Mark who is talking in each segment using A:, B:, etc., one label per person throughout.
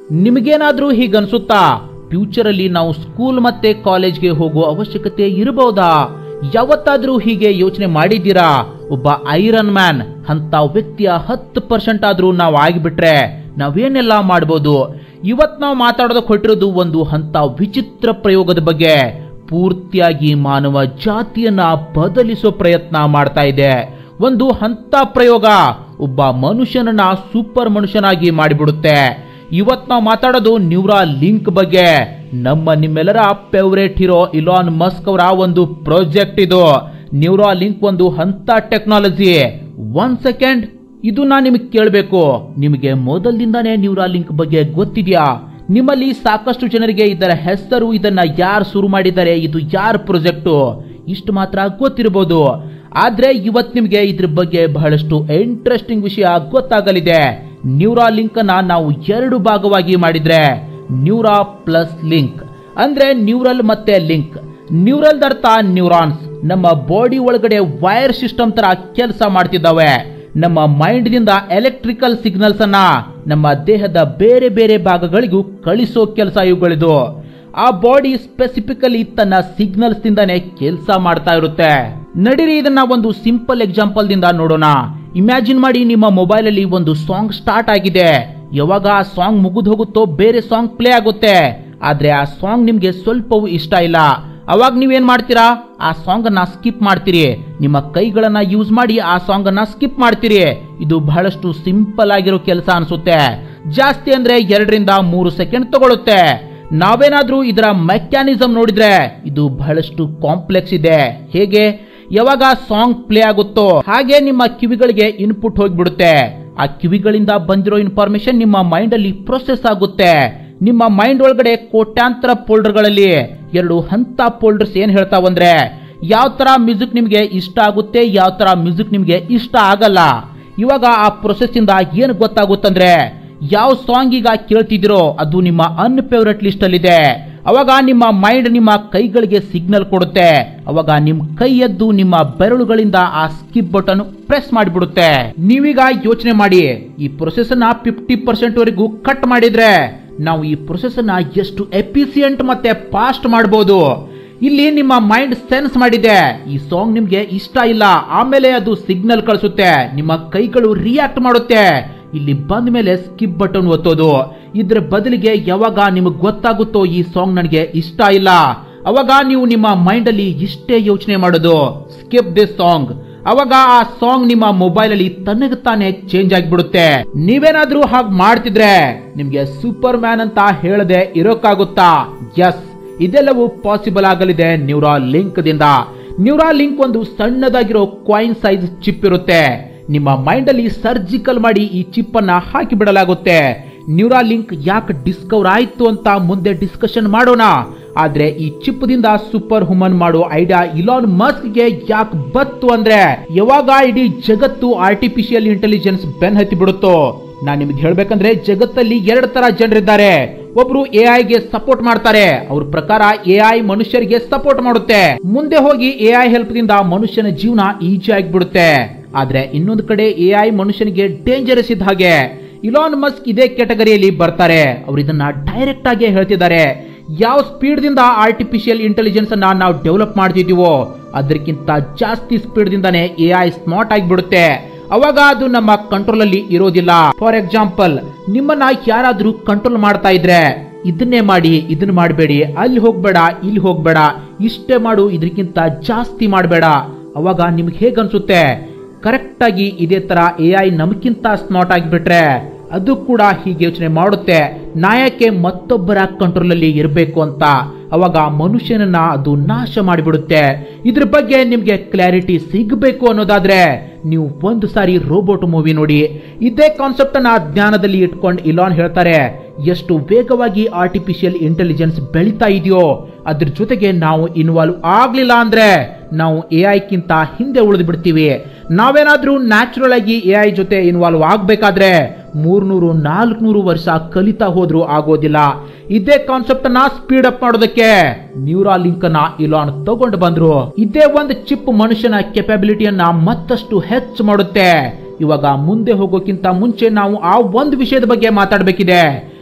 A: ನಿಮಗೇನಾದ್ರೂ ಹೀಗನ್ಸುತ್ತಾ future ಅಲ್ಲಿ ನಾವು school ಮತ್ತೆ ಕಾಲೇಜ್ಗೆ ಹೋಗೋ ಅವಶ್ಯಕತೆ ಇರಬಹುದಾ ಯಾವತ್ತಾದ್ರೂ ಹೀಗೆ ಯೋಚನೆ ಮಾಡಿದ್ದೀರಾ ಒಬ್ಬ ಐರನ್ ಮ್ಯಾನ್ ಅಂತ ವ್ಯಕ್ತಿಯ ಹತ್ತು ಪರ್ಸೆಂಟ್ ಆದ್ರೂ ನಾವು ಆಗಿಬಿಟ್ರೆ ನಾವೇನೆಲ್ಲ ಮಾಡ್ಬೋದು ಇವತ್ ನಾವು ಮಾತಾಡೋದಕ್ಕೆ ಹೊಟ್ಟಿರೋದು ಒಂದು ಹಂತ ವಿಚಿತ್ರ ಪ್ರಯೋಗದ ಬಗ್ಗೆ ಪೂರ್ತಿಯಾಗಿ ಮಾನವ ಜಾತಿಯನ್ನ ಬದಲಿಸೋ ಪ್ರಯತ್ನ ಮಾಡ್ತಾ ಇದೆ ಒಂದು ಹಂತ ಪ್ರಯೋಗ ಒಬ್ಬ ಮನುಷ್ಯನನ್ನ ಸೂಪರ್ ಮನುಷ್ಯನಾಗಿ ಮಾಡಿಬಿಡುತ್ತೆ ಇವತ್ ನಾವು ಮಾತಾಡೋದು ನ್ಯೂರಾ ಲಿಂಕ್ ಬಗ್ಗೆ ನಮ್ಮ ನಿಮ್ಮೆಲ್ಲರ ಫೇವರೇಟ್ ಹೀರೋ ಇಲಾನ್ ಮಸ್ಕ್ ಅವರ ಒಂದು ಪ್ರಾಜೆಕ್ಟ್ ಇದು ನ್ಯೂರಾ ಲಿಂಕ್ ಒಂದು ಹಂತ ಟೆಕ್ನಾಲಜಿ ಒನ್ ಸೆಕೆಂಡ್ ಇದು ನಾ ನಿಮಗೆ ಕೇಳಬೇಕು ನಿಮಗೆ ಮೊದಲಿಂದಾನೇ ನ್ಯೂರಾ ಲಿಂಕ್ ಬಗ್ಗೆ ಗೊತ್ತಿದ್ಯಾ ನಿಮ್ಮಲ್ಲಿ ಸಾಕಷ್ಟು ಜನರಿಗೆ ಇದರ ಹೆಸರು ಇದನ್ನ ಯಾರು ಶುರು ಮಾಡಿದ್ದಾರೆ ಇದು ಯಾರ ಪ್ರಾಜೆಕ್ಟು ಇಷ್ಟು ಮಾತ್ರ ಗೊತ್ತಿರಬಹುದು ಆದ್ರೆ ಇವತ್ ನಿಮಗೆ ಇದ್ರ ಬಗ್ಗೆ ಬಹಳಷ್ಟು ಇಂಟ್ರೆಸ್ಟಿಂಗ್ ವಿಷಯ ಗೊತ್ತಾಗಲಿದೆ ನ್ಯೂರಾ ಲಿಂಕ್ ಅನ್ನ ನಾವು ಎರಡು ಭಾಗವಾಗಿ ಮಾಡಿದ್ರೆ ನ್ಯೂರಾ ಪ್ಲಸ್ ಲಿಂಕ್ ಅಂದ್ರೆ ನ್ಯೂರಲ್ ಮತ್ತೆ ಲಿಂಕ್ ನ್ಯೂರಲ್ ಅರ್ಥ ನ್ಯೂರಾನ್ಸ್ ನಮ್ಮ ಬಾಡಿ ಒಳಗಡೆ ವೈರ್ ಸಿಸ್ಟಮ್ ತರ ಕೆಲಸ ಮಾಡ್ತಿದ್ದಾವೆ ನಮ್ಮ ಮೈಂಡ್ ದಿಂದ ಎಲೆಕ್ಟ್ರಿಕಲ್ ಸಿಗ್ನಲ್ಸ್ ಅನ್ನ ನಮ್ಮ ದೇಹದ ಬೇರೆ ಬೇರೆ ಭಾಗಗಳಿಗೂ ಕಳಿಸೋ ಕೆಲಸ ಇವುಗಳಿದು ಆ ಬಾಡಿ ಸ್ಪೆಸಿಫಿಕಲಿ ತನ್ನ ಸಿಗ್ನಲ್ಸ್ ದಿಂದಾನೇ ಕೆಲಸ ಮಾಡ್ತಾ ಇರುತ್ತೆ ನಡೀರಿ ಇದನ್ನ ಒಂದು ಸಿಂಪಲ್ ಎಕ್ಸಾಂಪಲ್ ದಿಂದ ನೋಡೋಣ ಇಮ್ಯಾಜಿನ್ ಮಾಡಿ ನಿಮ್ಮ ಮೊಬೈಲ್ ಅಲ್ಲಿ ಒಂದು ಸಾಂಗ್ ಸ್ಟಾರ್ಟ್ ಆಗಿದೆ ಯಾವಾಗ ಆ ಸಾಂಗ್ ಮುಗಿದು ಹೋಗುತ್ತೋ ಬೇರೆ ಸಾಂಗ್ ಪ್ಲೇ ಆಗುತ್ತೆ ಆದ್ರೆ ಆ ಸಾಂಗ್ ನಿಮ್ಗೆ ಸ್ವಲ್ಪವೂ ಇಷ್ಟ ಇಲ್ಲ ಅವಾಗ ನೀವೇನ್ ಮಾಡ್ತೀರಾ ಆ ಸಾಂಗ್ ಅನ್ನ ಸ್ಕಿಪ್ ಮಾಡ್ತೀರಿ ನಿಮ್ಮ ಕೈಗಳನ್ನ ಯೂಸ್ ಮಾಡಿ ಆ ಸಾಂಗ್ ಅನ್ನ ಸ್ಕಿಪ್ ಮಾಡ್ತೀರಿ ಇದು ಬಹಳಷ್ಟು ಸಿಂಪಲ್ ಆಗಿರೋ ಕೆಲಸ ಅನ್ಸುತ್ತೆ ಜಾಸ್ತಿ ಅಂದ್ರೆ ಎರಡರಿಂದ ಮೂರು ಸೆಕೆಂಡ್ ತಗೊಳುತ್ತೆ ನಾವೇನಾದ್ರೂ ಇದರ ಮೆಕ್ಯಾನಿಸಮ್ ನೋಡಿದ್ರೆ ಇದು ಬಹಳಷ್ಟು ಕಾಂಪ್ಲೆಕ್ಸ್ ಇದೆ ಹೇಗೆ ಯಾವಾಗ ಸಾಂಗ್ ಪ್ಲೇ ಆಗುತ್ತೋ ಹಾಗೆ ನಿಮ್ಮ ಕಿವಿಗಳಿಗೆ ಇನ್ಪುಟ್ ಹೋಗ್ಬಿಡುತ್ತೆ ಆ ಕಿವಿಗಳಿಂದ ಬಂದಿರೋ ಇನ್ಫಾರ್ಮೇಶನ್ ನಿಮ್ಮ ಮೈಂಡ್ ಅಲ್ಲಿ ಪ್ರೊಸೆಸ್ ಆಗುತ್ತೆ ನಿಮ್ಮ ಮೈಂಡ್ ಒಳಗಡೆ ಕೋಟ್ಯಾಂತರ ಫೋಲ್ಡರ್ಗಳಲ್ಲಿ ಎರಡು ಹಂತ ಫೋಲ್ಡರ್ಸ್ ಏನ್ ಹೇಳ್ತಾವಂದ್ರೆ ಯಾವ ತರ ಮ್ಯೂಸಿಕ್ ನಿಮ್ಗೆ ಇಷ್ಟ ಆಗುತ್ತೆ ಯಾವ ತರ ಮ್ಯೂಸಿಕ್ ನಿಮ್ಗೆ ಇಷ್ಟ ಆಗಲ್ಲ ಇವಾಗ ಆ ಪ್ರೊಸೆಸ್ ಇಂದ ಏನ್ ಗೊತ್ತಾಗುತ್ತಂದ್ರೆ ಯಾವ ಸಾಂಗ್ ಈಗ ಕೇಳ್ತಿದಿರೋ ಅದು ನಿಮ್ಮ ಅನ್ಫೇವ್ರೆಟ್ ಲಿಸ್ಟ್ ಅಲ್ಲಿ ಇದೆ ಅವಾಗ ನಿಮ್ಮ ಮೈಂಡ್ ನಿಮ್ಮ ಕೈಗಳಿಗೆ ಸಿಗ್ನಲ್ ಕೊಡುತ್ತೆ ಅವಾಗ ನಿಮ್ ಕೈ ಎದ್ದು ನಿಮ್ಮ ಬೆರಳುಗಳಿಂದ ಆ ಸ್ಕಿಪ್ ಬಟನ್ ಪ್ರೆಸ್ ಮಾಡಿಬಿಡುತ್ತೆ ನೀವೀಗ ಯೋಚನೆ ಮಾಡಿ ಈ ಪ್ರೊಸೆಸ್ ಅನ್ನ ಫಿಫ್ಟಿ ಪರ್ಸೆಂಟ್ ವರೆಗೂ ಕಟ್ ಮಾಡಿದ್ರೆ ನಾವು ಈ ಪ್ರೊಸೆಸ್ ಅನ್ನ ಎಷ್ಟು ಎಫಿಸಿಯಂಟ್ ಮತ್ತೆ ಫಾಸ್ಟ್ ಮಾಡಬಹುದು ಇಲ್ಲಿ ನಿಮ್ಮ ಮೈಂಡ್ ಸೆನ್ಸ್ ಮಾಡಿದೆ ಈ ಸಾಂಗ್ ನಿಮ್ಗೆ ಇಷ್ಟ ಇಲ್ಲ ಆಮೇಲೆ ಅದು ಸಿಗ್ನಲ್ ಕಳಿಸುತ್ತೆ ನಿಮ್ಮ ಕೈಗಳು ರಿಯಾಕ್ಟ್ ಮಾಡುತ್ತೆ ಇಲ್ಲಿ ಬಂದ ಮೇಲೆ ಸ್ಕಿಪ್ ಬಟನ್ ಒತ್ತೋದು ಇದ್ರ ಬದಲಿಗೆ ಯಾವಾಗ ನಿಮಗೆ ಗೊತ್ತಾಗುತ್ತೋ ಈ ಸಾಂಗ್ ನನಗೆ ಇಷ್ಟ ಇಲ್ಲ ಅವಾಗ ನೀವು ನಿಮ್ಮ ಮೈಂಡ್ ಅಲ್ಲಿ ಇಷ್ಟೇ ಯೋಚನೆ ಮಾಡೋದು ಸ್ಕಿಪ್ ದಿಸ್ ಸಾಂಗ್ ಅವಾಗ ಆ ಸಾಂಗ್ ನಿಮ್ಮ ಮೊಬೈಲ್ ಅಲ್ಲಿ ತನಗ ತಾನೇ ಚೇಂಜ್ ಆಗಿಬಿಡುತ್ತೆ ನೀವೇನಾದ್ರೂ ಹಾಗೆ ಮಾಡ್ತಿದ್ರೆ ನಿಮ್ಗೆ ಸೂಪರ್ ಮ್ಯಾನ್ ಅಂತ ಹೇಳದೆ ಇರೋಕ್ಕಾಗುತ್ತಾ ಎಸ್ ಇದೆಲ್ಲವೂ ಪಾಸಿಬಲ್ ಆಗಲಿದೆ ನ್ಯೂರಾ ಲಿಂಕ್ ದಿಂದ ನ್ಯೂರಾ ಲಿಂಕ್ ಒಂದು ಸಣ್ಣದಾಗಿರೋ ಕಾಯಿನ್ ಸೈಜ್ ಚಿಪ್ ಇರುತ್ತೆ ನಿಮ್ಮ ಮೈಂಡ್ ಅಲ್ಲಿ ಸರ್ಜಿಕಲ್ ಮಾಡಿ ಈ ಚಿಪ್ ಅನ್ನ ಹಾಕಿ ಬಿಡಲಾಗುತ್ತೆ ನ್ಯೂರಾ ಲಿಂಕ್ ಯಾಕೆ ಡಿಸ್ಕವರ್ ಆಯ್ತು ಅಂತ ಮುಂದೆ ಡಿಸ್ಕಷನ್ ಮಾಡೋಣ ಆದ್ರೆ ಈ ಚಿಪ್ ದಿಂದ ಸೂಪರ್ ಹುಮನ್ ಮಾಡೋ ಐಡಿಯಾ ಇಲಾನ್ ಮಸ್ಕ್ ಗೆ ಯಾಕೆ ಬತ್ತು ಅಂದ್ರೆ ಯಾವಾಗ ಇಡೀ ಜಗತ್ತು ಆರ್ಟಿಫಿಷಿಯಲ್ ಇಂಟೆಲಿಜೆನ್ಸ್ ಬೆನ್ ಹತ್ತಿ ಬಿಡುತ್ತೋ ನಾನ್ ನಿಮ್ಗೆ ಹೇಳ್ಬೇಕಂದ್ರೆ ಜಗತ್ತಲ್ಲಿ ಎರಡು ತರ ಜನರಿದ್ದಾರೆ ಒಬ್ರು ಎ ಗೆ ಸಪೋರ್ಟ್ ಮಾಡ್ತಾರೆ ಅವ್ರ ಪ್ರಕಾರ ಎ ಐ ಮನುಷ್ಯರಿಗೆ ಸಪೋರ್ಟ್ ಮಾಡುತ್ತೆ ಮುಂದೆ ಹೋಗಿ ಎ ಐ ಹೆಲ್ಪ್ ದಿಂದ ಮನುಷ್ಯನ ಜೀವನ ಈಜಿ ಆಗಿಬಿಡುತ್ತೆ ಆದ್ರೆ ಇನ್ನೊಂದು ಕಡೆ ಎ ಐ ಮನುಷ್ಯನಿಗೆ ಡೇಂಜರಸ್ ಇದ್ದ ಹಾಗೆ ಇಲಾನ್ ಮಸ್ಕ್ ಇದೇ ಕೆಟಗರಿಯಲ್ಲಿ ಬರ್ತಾರೆ ಅವ್ರು ಇದನ್ನ ಡೈರೆಕ್ಟ್ ಆಗಿ ಹೇಳ್ತಿದ್ದಾರೆ ಯಾವ ಸ್ಪೀಡ್ ದಿಂದ ಆರ್ಟಿಫಿಷಿಯಲ್ ಇಂಟೆಲಿಜೆನ್ಸ್ ಅನ್ನ ನಾವು ಡೆವಲಪ್ ಮಾಡ್ತಿದೀವೋ ಅದಕ್ಕಿಂತ ಜಾಸ್ತಿ ಸ್ಪೀಡ್ ದಿಂದಾನೇ ಎ ಐ ಸ್ಮಾರ್ಟ್ ಆಗಿಬಿಡುತ್ತೆ ಅವಾಗ ಅದು ನಮ್ಮ ಕಂಟ್ರೋಲ್ ಅಲ್ಲಿ ಇರೋದಿಲ್ಲ ಫಾರ್ ಎಕ್ಸಾಂಪಲ್ ನಿಮ್ಮನ್ನ ಯಾರಾದ್ರೂ ಕಂಟ್ರೋಲ್ ಮಾಡ್ತಾ ಇದ್ರೆ ಇದನ್ನೇ ಮಾಡಿ ಇದನ್ನ ಮಾಡಬೇಡಿ ಅಲ್ಲಿ ಹೋಗ್ಬೇಡ ಇಲ್ಲಿ ಹೋಗ್ಬೇಡ ಇಷ್ಟೇ ಮಾಡು ಇದಕ್ಕಿಂತ ಜಾಸ್ತಿ ಮಾಡಬೇಡ ಅವಾಗ ನಿಮ್ಗೆ ಹೇಗನ್ಸುತ್ತೆ ಕರೆಕ್ಟ್ ಆಗಿ ಇದೇ ತರ ಎ ಐ ನಮಗಿಂತ ಸ್ಮಾರ್ಟ್ ಆಗಿಬಿಟ್ರೆ ಅದು ಕೂಡ ಹೀಗೆ ಯೋಚನೆ ಮಾಡುತ್ತೆ ನಾಯಕ್ಕೆ ಮತ್ತೊಬ್ಬರ ಕಂಟ್ರೋಲ್ ಅಲ್ಲಿ ಇರಬೇಕು ಅಂತ ಅವಾಗ ಮನುಷ್ಯನನ್ನ ಅದು ನಾಶ ಮಾಡಿಬಿಡುತ್ತೆ ಇದ್ರ ಬಗ್ಗೆ ನಿಮ್ಗೆ ಕ್ಲಾರಿಟಿ ಸಿಗಬೇಕು ಅನ್ನೋದಾದ್ರೆ ನೀವು ಒಂದು ಸಾರಿ ರೋಬೋಟ್ ಮೂವಿ ನೋಡಿ ಇದೇ ಕಾನ್ಸೆಪ್ಟ್ ಅನ್ನ ಜ್ಞಾನದಲ್ಲಿ ಇಟ್ಕೊಂಡು ಇಲಾನ್ ಹೇಳ್ತಾರೆ ಎಷ್ಟು ವೇಗವಾಗಿ ಆರ್ಟಿಫಿಷಿಯಲ್ ಇಂಟೆಲಿಜೆನ್ಸ್ ಬೆಳೀತಾ ಇದೆಯೋ ಅದ್ರ ಜೊತೆಗೆ ನಾವು ಇನ್ವಾಲ್ವ್ ಆಗ್ಲಿಲ್ಲ ಅಂದ್ರೆ ನಾವು ಎ ಐಕ್ಕಿಂತ ಹಿಂದೆ ಉಳಿದು ಬಿಡ್ತೀವಿ ನಾವೇನಾದ್ರೂ ನ್ಯಾಚುರಲ್ ಆಗಿ ಎ ಐ ಜೊತೆ ಇನ್ವಾಲ್ವ್ ಆಗ್ಬೇಕಾದ್ರೆ ಮೂರ್ನೂರು ನಾಲ್ಕುನೂರು ವರ್ಷ ಕಲಿತಾ ಹೋದ್ರೂ ಆಗೋದಿಲ್ಲ ಇದೇ ಕಾನ್ಸೆಪ್ಟ್ ಅನ್ನ ಸ್ಪೀಡ್ ಅಪ್ ಮಾಡೋದಕ್ಕೆ ನ್ಯೂರಾ ಲಿಂಕ್ ಅನ್ನ ಇಲಾನ್ ತಗೊಂಡು ಬಂದ್ರು ಇದೇ ಒಂದು ಚಿಪ್ ಮನುಷ್ಯನ ಕೆಪಾಬಿಲಿಟಿಯನ್ನ ಮತ್ತಷ್ಟು ಹೆಚ್ಚು ಮಾಡುತ್ತೆ ಇವಾಗ ಮುಂದೆ ಹೋಗೋಕ್ಕಿಂತ ಮುಂಚೆ ನಾವು ಆ ಒಂದು ವಿಷಯದ ಬಗ್ಗೆ ಮಾತಾಡಬೇಕಿದೆ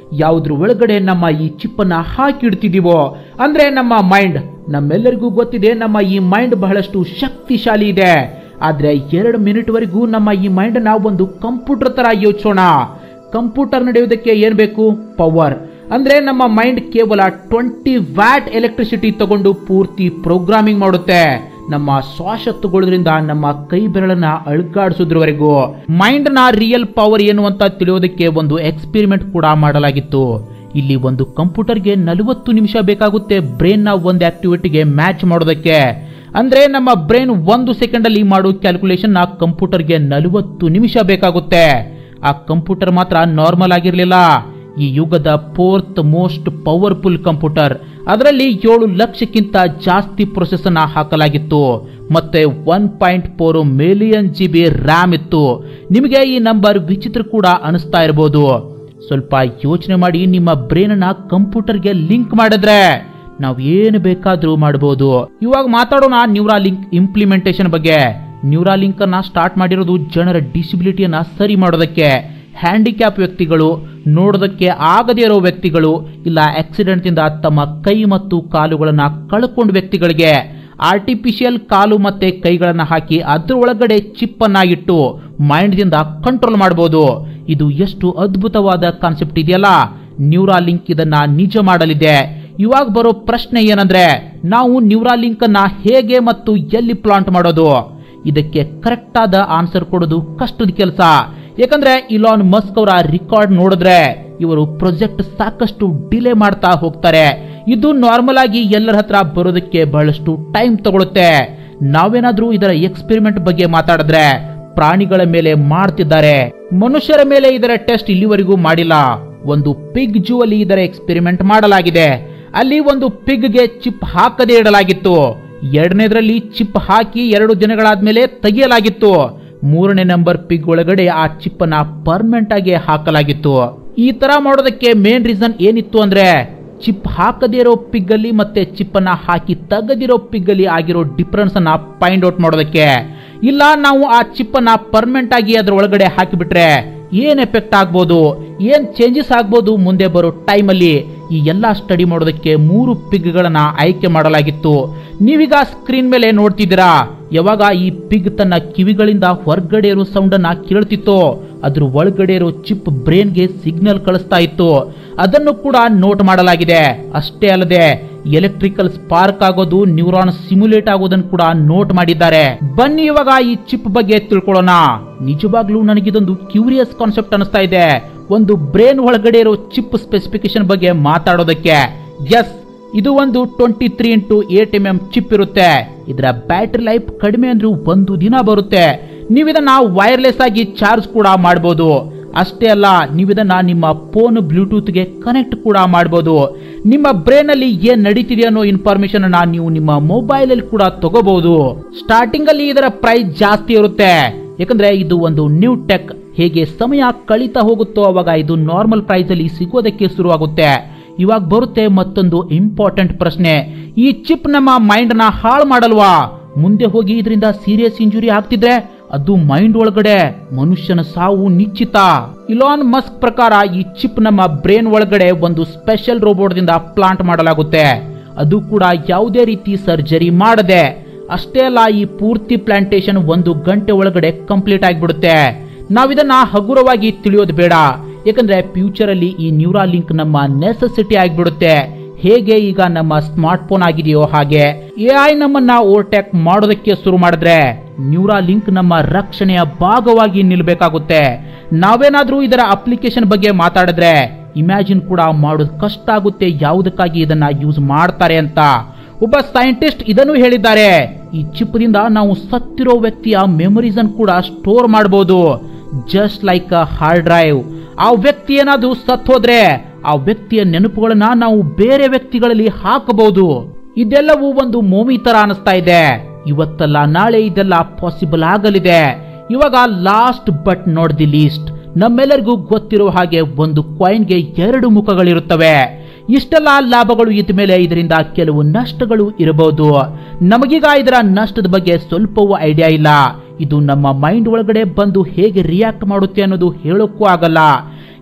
A: ಯಾವುದ್ರ ಒಳಗಡೆ ನಮ್ಮ ಈ ಚಿಪ್ಪನ್ನ ಹಾಕಿಡ್ತಿದೀವೋ ಅಂದ್ರೆ ನಮ್ಮ ಮೈಂಡ್ ನಮ್ಮೆಲ್ಲರಿಗೂ ಗೊತ್ತಿದೆ ನಮ್ಮ ಈ ಮೈಂಡ್ ಬಹಳಷ್ಟು ಶಕ್ತಿಶಾಲಿ ಇದೆ ಆದ್ರೆ ಎರಡು ಮಿನಿಟ್ ವರೆಗೂ ನಮ್ಮ ಈ ಮೈಂಡ್ ನಾವು ಒಂದು ಕಂಪ್ಯೂಟರ್ ತರ ಯೋಚಿಸೋಣ ಕಂಪ್ಯೂಟರ್ ನಡೆಯೋದಕ್ಕೆ ಏನ್ ಬೇಕು ಪವರ್ ಅಂದ್ರೆ ನಮ್ಮ ಮೈಂಡ್ ಕೇವಲ ಟ್ವೆಂಟಿ ವ್ಯಾಟ್ ಎಲೆಕ್ಟ್ರಿಸಿಟಿ ತಗೊಂಡು ಪೂರ್ತಿ ಪ್ರೋಗ್ರಾಮಿಂಗ್ ಮಾಡುತ್ತೆ ನಮ್ಮ ಶ್ವಾಸ ತಗೊಳ್ಳೋದ್ರಿಂದ ನಮ್ಮ ಕೈ ಬೆರಳನ್ನ ಅಳುಗಾಡಿಸೋದ್ರವರೆಗೂ ಮೈಂಡ್ ನ ರಿಯಲ್ ಪವರ್ ಏನು ಅಂತ ತಿಳಿಯೋದಕ್ಕೆ ಒಂದು ಎಕ್ಸ್ಪೆರಿಮೆಂಟ್ ಕೂಡ ಮಾಡಲಾಗಿತ್ತು ಇಲ್ಲಿ ಒಂದು ಕಂಪ್ಯೂಟರ್ಗೆ ನಲವತ್ತು ನಿಮಿಷ ಬೇಕಾಗುತ್ತೆ ಬ್ರೈನ್ ನ ಒಂದು ಆಕ್ಟಿವಿಟಿಗೆ ಮ್ಯಾಚ್ ಮಾಡೋದಕ್ಕೆ ಅಂದ್ರೆ ನಮ್ಮ ಬ್ರೈನ್ ಒಂದು ಸೆಕೆಂಡ್ ಅಲ್ಲಿ ಮಾಡೋ ಕ್ಯಾಲ್ಕುಲೇಷನ್ ನ ಕಂಪ್ಯೂಟರ್ಗೆ ನಲವತ್ತು ನಿಮಿಷ ಬೇಕಾಗುತ್ತೆ ಆ ಕಂಪ್ಯೂಟರ್ ಮಾತ್ರ ನಾರ್ಮಲ್ ಆಗಿರಲಿಲ್ಲ ಈ ಯುಗದ ಫೋರ್ತ್ ಮೋಸ್ಟ್ ಪವರ್ಫುಲ್ ಕಂಪ್ಯೂಟರ್ ಅದರಲ್ಲಿ ಏಳು ಲಕ್ಷಕ್ಕಿಂತ ಜಾಸ್ತಿ ಪ್ರೊಸೆಸ್ ಅನ್ನ ಹಾಕಲಾಗಿತ್ತು ಮತ್ತೆ one point four million G B RAM ಇತ್ತು ನಿಮಗೆ ಈ ನಂಬರ್ ವಿಚಿತ್ರ ಕೂಡ ಅನಿಸ್ತಾ ಇರಬಹುದು ಸ್ವಲ್ಪ ಯೋಚನೆ ಮಾಡಿ ನಿಮ್ಮ ಬ್ರೈನ್ ಅನ್ನ ಕಂಪ್ಯೂಟರ್ಗೆ ಲಿಂಕ್ ಮಾಡಿದ್ರೆ ನಾವು ಏನು ಬೇಕಾದ್ರೂ ಮಾಡಬಹುದು ಇವಾಗ ಮಾತಾಡೋಣ ನ್ಯೂರಾ ಲಿಂಕ್ ಇಂಪ್ಲಿಮೆಂಟೇಷನ್ ಬಗ್ಗೆ ನ್ಯೂರಾ ಲಿಂಕ್ ಅನ್ನ ಸ್ಟಾರ್ಟ್ ಮಾಡಿರೋದು ಜನರ ಡಿಸಬಿಲಿಟಿಯನ್ನ ಸರಿ ಮಾಡೋದಕ್ಕೆ ಹ್ಯಾಂಡಿಕ್ಯಾಪ್ ವ್ಯಕ್ತಿಗಳು ನೋಡೋದಕ್ಕೆ ಆಗದೇ ಇರೋ ವ್ಯಕ್ತಿಗಳು ಇಲ್ಲ ಆಕ್ಸಿಡೆಂಟ್ ಇಂದ ತಮ್ಮ ಕೈ ಮತ್ತು ಕಾಲುಗಳನ್ನ ಕಳ್ಕೊಂಡ ವ್ಯಕ್ತಿಗಳಿಗೆ ಆರ್ಟಿಫಿಷಿಯಲ್ ಕಾಲು ಮತ್ತೆ ಕೈಗಳನ್ನ ಹಾಕಿ ಅದ್ರ ಒಳಗಡೆ ಚಿಪ್ ಅನ್ನ ಇಟ್ಟು ಮೈಂಡ್ ದಿಂದ ಕಂಟ್ರೋಲ್ ಮಾಡಬಹುದು ಇದು ಎಷ್ಟು ಅದ್ಭುತವಾದ ಕಾನ್ಸೆಪ್ಟ್ ಇದೆಯಲ್ಲ ನ್ಯೂರಾ ಲಿಂಕ್ ಇದನ್ನ ನಿಜ ಮಾಡಲಿದೆ ಇವಾಗ ಬರೋ ಪ್ರಶ್ನೆ ಏನಂದ್ರೆ ನಾವು ನ್ಯೂರಾ ಲಿಂಕ್ ಅನ್ನ ಹೇಗೆ ಮತ್ತು ಎಲ್ಲಿ ಪ್ಲಾಂಟ್ ಮಾಡೋದು ಇದಕ್ಕೆ ಕರೆಕ್ಟ್ ಆದ ಆನ್ಸರ್ ಕೊಡೋದು ಕಷ್ಟದ ಕೆಲಸ ಯಾಕಂದ್ರೆ ಇಲಾನ್ ಮಸ್ಕ್ ಅವರ ರೆಕಾರ್ಡ್ ನೋಡಿದ್ರೆ ಇವರು ಪ್ರೊಜೆಕ್ಟ್ ಸಾಕಷ್ಟು ಡಿಲೇ ಮಾಡ್ತಾ ಹೋಗ್ತಾರೆ ಇದು ನಾರ್ಮಲ್ ಆಗಿ ಎಲ್ಲರ ಹತ್ರ ಬರೋದಕ್ಕೆ ಬಹಳಷ್ಟು ಟೈಮ್ ತಗೊಳುತ್ತೆ ನಾವೇನಾದ್ರೂ ಇದರ ಎಕ್ಸ್ಪೆರಿಮೆಂಟ್ ಬಗ್ಗೆ ಮಾತಾಡಿದ್ರೆ ಪ್ರಾಣಿಗಳ ಮೇಲೆ ಮಾಡ್ತಿದ್ದಾರೆ ಮನುಷ್ಯರ ಮೇಲೆ ಇದರ ಟೆಸ್ಟ್ ಇಲ್ಲಿವರೆಗೂ ಮಾಡಿಲ್ಲ ಒಂದು ಪಿಗ್ ಜೂ ಅಲ್ಲಿ ಇದರ ಎಕ್ಸ್ಪೆರಿಮೆಂಟ್ ಮಾಡಲಾಗಿದೆ ಅಲ್ಲಿ ಒಂದು ಪಿಗ್ಗೆ ಚಿಪ್ ಹಾಕದೇ ಇಡಲಾಗಿತ್ತು ಎರಡನೇದ್ರಲ್ಲಿ ಚಿಪ್ ಹಾಕಿ ಎರಡು ದಿನಗಳಾದ್ಮೇಲೆ ತೆಗೆಯಲಾಗಿತ್ತು ಮೂರನೇ ನಂಬರ್ ಪಿಗ್ ಒಳಗಡೆ ಆ ಚಿಪ್ ಅನ್ನ ಪರ್ಮನೆಂಟ್ ಆಗಿ ಹಾಕಲಾಗಿತ್ತು ಈ ತರ ಮಾಡೋದಕ್ಕೆ ಮೇನ್ ರೀಸನ್ ಏನಿತ್ತು ಅಂದ್ರೆ ಚಿಪ್ ಹಾಕದೇ ಇರೋ ಪಿಗ್ ಅಲ್ಲಿ ಮತ್ತೆ ಚಿಪ್ ಅನ್ನ ಹಾಕಿ ತೆಗೆದಿರೋ ಪಿಗ್ ಅಲ್ಲಿ ಆಗಿರೋ ಡಿಫರೆನ್ಸ್ ಅನ್ನ ಫೈಂಡ್ ಔಟ್ ಮಾಡೋದಕ್ಕೆ ಇಲ್ಲ ನಾವು ಆ ಚಿಪ್ ಅನ್ನ ಪರ್ಮನೆಂಟ್ ಆಗಿ ಅದ್ರ ಒಳಗಡೆ ಹಾಕಿಬಿಟ್ರೆ ಏನ್ ಎಫೆಕ್ಟ್ ಆಗ್ಬೋದು ಏನ್ ಚೇಂಜಸ್ ಆಗ್ಬೋದು ಮುಂದೆ ಬರೋ ಟೈಮಲ್ಲಿ ಈ ಎಲ್ಲ ಸ್ಟಡಿ ಮಾಡೋದಕ್ಕೆ ಮೂರು ಪಿಗ್ಗಳನ್ನ ಆಯ್ಕೆ ಮಾಡಲಾಗಿತ್ತು ನೀವೀಗ ಸ್ಕ್ರೀನ್ ಮೇಲೆ ನೋಡ್ತಿದ್ದೀರಾ ಯಾವಾಗ ಈ ಪಿಗ್ ತನ್ನ ಕಿವಿಗಳಿಂದ ಹೊರಗಡೆ ಇರೋ ಸೌಂಡ್ ಅನ್ನ ಕೇಳ್ತಿತ್ತೋ ಅದ್ರ ಒಳಗಡೆ ಇರೋ ಚಿಪ್ ಬ್ರೈನ್ಗೆ ಸಿಗ್ನಲ್ ಕಳಿಸ್ತಾ ಇತ್ತು ಅದನ್ನು ಕೂಡ ನೋಟ್ ಮಾಡಲಾಗಿದೆ ಅಷ್ಟೇ ಅಲ್ಲದೆ ಎಲೆಕ್ಟ್ರಿಕಲ್ ಸ್ಪಾರ್ಕ್ ಆಗೋದು ನ್ಯೂರಾನ್ ಸಿಮ್ಯುಲೇಟ್ ಆಗೋದನ್ನು ಕೂಡ ನೋಟ್ ಮಾಡಿದ್ದಾರೆ ಬನ್ನಿ ಇವಾಗ ಈ ಚಿಪ್ ಬಗ್ಗೆ ತಿಳ್ಕೊಳ್ಳೋಣ ನಿಜವಾಗ್ಲೂ ನನಗಿದೊಂದು ಕ್ಯೂರಿಯಸ್ ಕಾನ್ಸೆಪ್ಟ್ ಅನಿಸ್ತಾ ಇದೆ ಒಂದು ಬ್ರೈನ್ ಒಳಗಡೆ ಇರೋ ಚಿಪ್ ಸ್ಪೆಸಿಫಿಕೇಶನ್ ಬಗ್ಗೆ ಮಾತಾಡೋದಕ್ಕೆ ಎಸ್ ಇದು ಒಂದು twenty three into eight M M chip ಇರುತ್ತೆ ಇದರ ಬ್ಯಾಟರಿ ಲೈಫ್ ಕಡಿಮೆ ಅಂದ್ರೂ ಒಂದು ದಿನ ಬರುತ್ತೆ ನೀವಿದನ್ನ ವೈರ್ಲೆಸ್ ಆಗಿ ಚಾರ್ಜ್ ಕೂಡ ಮಾಡಬಹುದು ಅಷ್ಟೇ ಅಲ್ಲ ನೀವಿದನ್ನ ನಿಮ್ಮ ಫೋನ್ ಬ್ಲೂಟೂತ್ಗೆ ಕನೆಕ್ಟ್ ಕೂಡ ಮಾಡಬಹುದು ನಿಮ್ಮ ಬ್ರೈನ್ ಅಲ್ಲಿ ಏನ್ ನಡೀತಿದೆ ಅನ್ನೋ ಇನ್ಫಾರ್ಮೇಶನ್ ಅನ್ನ ನೀವು ನಿಮ್ಮ ಮೊಬೈಲ್ ಅಲ್ಲಿ ಕೂಡ ತಗೋಬಹುದು ಸ್ಟಾರ್ಟಿಂಗ್ ಅಲ್ಲಿ ಇದರ ಪ್ರೈಸ್ ಜಾಸ್ತಿ ಇರುತ್ತೆ ಯಾಕಂದ್ರೆ ಇದು ಒಂದು ನ್ಯೂ ಟೆಕ್ ಹೇಗೆ ಸಮಯ ಕಳೀತಾ ಹೋಗುತ್ತೋ ಅವಾಗ ಇದು ನಾರ್ಮಲ್ ಪ್ರೈಸ್ ಅಲ್ಲಿ ಸಿಗೋದಕ್ಕೆ ಶುರುವಾಗುತ್ತೆ ಇವಾಗ ಬರುತ್ತೆ ಮತ್ತೊಂದು ಇಂಪಾರ್ಟೆಂಟ್ ಪ್ರಶ್ನೆ ಈ ಚಿಪ್ ನಮ್ಮ ಮೈಂಡ್ ನ ಹಾಳು ಮಾಡಲ್ವಾ ಮುಂದೆ ಹೋಗಿ ಇದರಿಂದ ಸೀರಿಯಸ್ ಇಂಜುರಿ ಆಗ್ತಿದ್ರೆ ಅದು ಮೈಂಡ್ ಒಳಗಡೆ ಮನುಷ್ಯನ ಸಾವು ನಿಶ್ಚಿತ ಇಲಾನ್ ಮಸ್ಕ್ ಪ್ರಕಾರ ಈ ಚಿಪ್ ನಮ್ಮ ಬ್ರೈನ್ ಒಳಗಡೆ ಒಂದು ಸ್ಪೆಷಲ್ ರೋಬೋಟ್ದಿಂದ ಪ್ಲಾಂಟ್ ಮಾಡಲಾಗುತ್ತೆ ಅದು ಕೂಡ ಯಾವುದೇ ರೀತಿ ಸರ್ಜರಿ ಮಾಡದೆ ಅಷ್ಟೇ ಅಲ್ಲ ಈ ಪೂರ್ತಿ ಪ್ಲಾಂಟೇಶನ್ ಒಂದು ಗಂಟೆ ಒಳಗಡೆ ಕಂಪ್ಲೀಟ್ ಆಗಿಬಿಡುತ್ತೆ ನಾವಿದನ್ನ ಹಗುರವಾಗಿ ತಿಳಿಯೋದು ಬೇಡ ಯಾಕಂದ್ರೆ ಫ್ಯೂಚರ್ ಅಲ್ಲಿ ಈ ನ್ಯೂರಾ ಲಿಂಕ್ ನಮ್ಮ ನೆಸೆಸಿಟಿ ಆಗಿಬಿಡುತ್ತೆ ಹೇಗೆ ಈಗ ನಮ್ಮ ಸ್ಮಾರ್ಟ್ ಫೋನ್ ಆಗಿದೆಯೋ ಹಾಗೆ ಎ ಐ ನಮ್ಮನ್ನ ಓವರ್ಟೇಕ್ ಮಾಡೋದಕ್ಕೆ ಶುರು ಮಾಡಿದ್ರೆ ನ್ಯೂರಾ ಲಿಂಕ್ ನಮ್ಮ ರಕ್ಷಣೆಯ ಭಾಗವಾಗಿ ನಿಲ್ಬೇಕಾಗುತ್ತೆ ನಾವೇನಾದ್ರೂ ಇದರ ಅಪ್ಲಿಕೇಶನ್ ಬಗ್ಗೆ ಮಾತಾಡಿದ್ರೆ ಇಮ್ಯಾಜಿನ್ ಕೂಡ ಮಾಡೋದು ಕಷ್ಟ ಆಗುತ್ತೆ ಯಾವುದಕ್ಕಾಗಿ ಇದನ್ನ ಯೂಸ್ ಮಾಡ್ತಾರೆ ಅಂತ ಒಬ್ಬ ಸೈಂಟಿಸ್ಟ್ ಇದನ್ನು ಹೇಳಿದ್ದಾರೆ ಈ ಚಿಪ್ದಿಂದ ನಾವು ಸತ್ತಿರೋ ವ್ಯಕ್ತಿಯ ಮೆಮೊರೀಸ್ ಅನ್ನು ಕೂಡ ಸ್ಟೋರ್ ಮಾಡಬಹುದು just like a hard drive ಆ ವ್ಯಕ್ತಿ ಏನಾದ್ರೂ ಸತ್ ಹೋದ್ರೆ ಆ ವ್ಯಕ್ತಿಯ ನೆನಪುಗಳನ್ನ ನಾವು ಬೇರೆ ವ್ಯಕ್ತಿಗಳಲ್ಲಿ ಹಾಕಬಹುದು ಇದೆಲ್ಲವೂ ಒಂದು ಮೂವಿ ತರ ಅನಿಸ್ತಾ ಇದೆ ಇವತ್ತಲ್ಲ ನಾಳೆ ಇದೆಲ್ಲ ಪಾಸಿಬಲ್ ಆಗಲಿದೆ ಇವಾಗ last but not the least ನಮ್ಮೆಲ್ಲರಿಗೂ ಗೊತ್ತಿರೋ ಹಾಗೆ ಒಂದು ಕಾಯಿನ್ಗೆ ಎರಡು ಮುಖಗಳಿರುತ್ತವೆ ಇಷ್ಟೆಲ್ಲ ಲಾಭಗಳು ಇದ್ದ ಮೇಲೆ ಇದರಿಂದ ಕೆಲವು ನಷ್ಟಗಳು ಇರಬಹುದು ನಮಗೀಗ ಇದರ ನಷ್ಟದ ಬಗ್ಗೆ ಸ್ವಲ್ಪವೂ ಐಡಿಯಾ ಇಲ್ಲ ಇದು ನಮ್ಮ ಮೈಂಡ್ ಒಳಗಡೆ ಬಂದು ಹೇಗೆ ರಿಯಾಕ್ಟ್ ಮಾಡುತ್ತೆ ಅನ್ನೋದು ಹೇಳೋಕ್ಕೂ ಆಗಲ್ಲ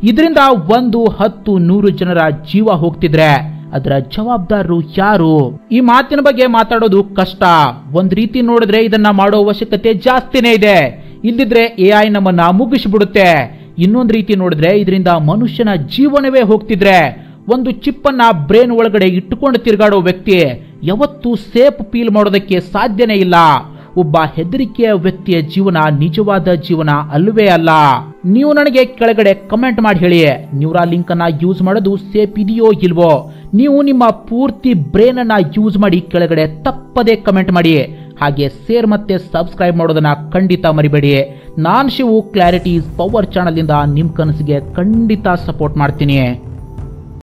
A: ಇದರಿಂದ ಒಂದು ಹತ್ತು ನೂರು ಜನರ ಜೀವ ಹೋಗ್ತಿದ್ರೆ ಅದರ ಜವಾಬ್ದಾರರು ಯಾರು ಈ ಮಾತಿನ ಬಗ್ಗೆ ಮಾತಾಡೋದು ಕಷ್ಟ ಒಂದ್ ರೀತಿ ನೋಡಿದ್ರೆ ಇದನ್ನ ಮಾಡೋ ಅವಶ್ಯಕತೆ ಜಾಸ್ತಿನೇ ಇದೆ ಇಲ್ದಿದ್ರೆ ಎ ಐ ನಮ್ಮನ್ನ ಮುಗಿಸ್ಬಿಡುತ್ತೆ ಇನ್ನೊಂದ್ ರೀತಿ ನೋಡಿದ್ರೆ ಇದರಿಂದ ಮನುಷ್ಯನ ಜೀವನವೇ ಹೋಗ್ತಿದ್ರೆ ಒಂದು ಚಿಪ್ಪನ್ನ ಬ್ರೇನ್ ಒಳಗಡೆ ಇಟ್ಟುಕೊಂಡು ತಿರುಗಾಡೋ ವ್ಯಕ್ತಿ ಯಾವತ್ತೂ ಸೇಫ್ ಫೀಲ್ ಮಾಡೋದಕ್ಕೆ ಸಾಧ್ಯನೇ ಇಲ್ಲ ಒಬ್ಬ ಹೆದರಿಕೆಯ ವ್ಯಕ್ತಿಯ ಜೀವನ ನಿಜವಾದ ಜೀವನ ಅಲ್ವೇ ಅಲ್ಲ ನೀವು ನನಗೆ ಕೆಳಗಡೆ ಕಮೆಂಟ್ ಮಾಡಿ ಹೇಳಿ ನ್ಯೂರಾ ಲಿಂಕ್ ಅನ್ನ ಯೂಸ್ ಮಾಡೋದು ಸೇಫ್ ಇದೆಯೋ ಇಲ್ವೋ ನೀವು ನಿಮ್ಮ ಪೂರ್ತಿ ಬ್ರೇನ್ ಅನ್ನ ಯೂಸ್ ಮಾಡಿ ಕೆಳಗಡೆ ತಪ್ಪದೆ ಕಮೆಂಟ್ ಮಾಡಿ ಹಾಗೆ ಶೇರ್ ಮತ್ತೆ ಸಬ್ಸ್ಕ್ರೈಬ್ ಮಾಡೋದನ್ನ ಖಂಡಿತ ಮರಿಬೇಡಿ ನಾನ್ ಶಿವು ಕ್ಲಾರಿಟೀಸ್ ಪವರ್ ಚಾನಲ್ ಇಂದ ನಿಮ್ ಕನಸಿಗೆ ಖಂಡಿತ ಸಪೋರ್ಟ್ ಮಾಡ್ತೀನಿ